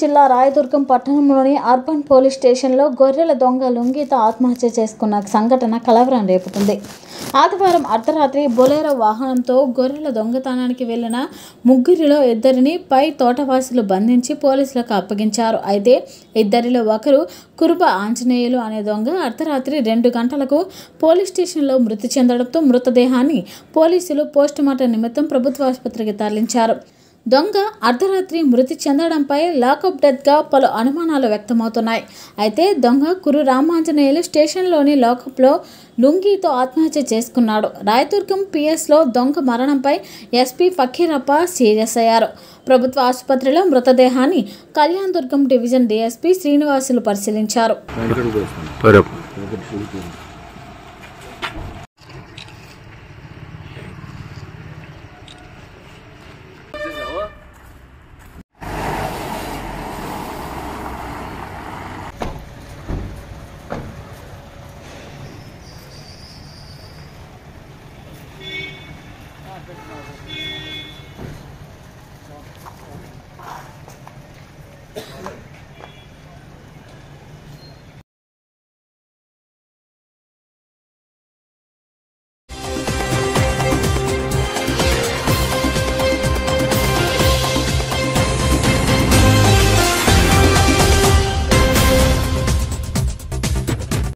జిల్లా రాయదుర్గం పట్టణంలోని urban police స్టేషన్లో గొర్రెల దొంగ లుంగితో ఆత్మహత్య చేసుకున్న సంఘటన కలవరం రేపుతుంది ఆదివారం అర్ధరాత్రి బొలేరో వాహనంతో గొర్రెల దొంగతనానికి వెళ్లిన ముగ్గురిలో ఇద్దరిని పై తోటవాసులు బంధించి పోలీసులకు అప్పగించారు అయితే ఇద్దరిలో ఒకరు కురుబ ఆంజనేయులు అనే దొంగ అర్ధరాత్రి రెండు గంటలకు పోలీస్ స్టేషన్లో మృతి చెందడంతో మృతదేహాన్ని పోలీసులు పోస్టుమార్టం నిమిత్తం ప్రభుత్వ ఆసుపత్రికి తరలించారు దొంగ అర్ధరాత్రి మృతి చెందడంపై లాకప్ డెత్గా పలు అనుమానాలు వ్యక్తమవుతున్నాయి అయితే దొంగ కురు రామాంజనేయులు స్టేషన్లోని లాకప్లో లుంగీతో ఆత్మహత్య చేసుకున్నాడు రాయదుర్గం పిఎస్లో దొంగ మరణంపై ఎస్పీ ఫకీరప్ప సీరియస్ అయ్యారు ప్రభుత్వ ఆసుపత్రిలో మృతదేహాన్ని కళ్యాణ్ దుర్గం డివిజన్ డీఎస్పీ శ్రీనివాసులు పరిశీలించారు పరప్ ఒకటి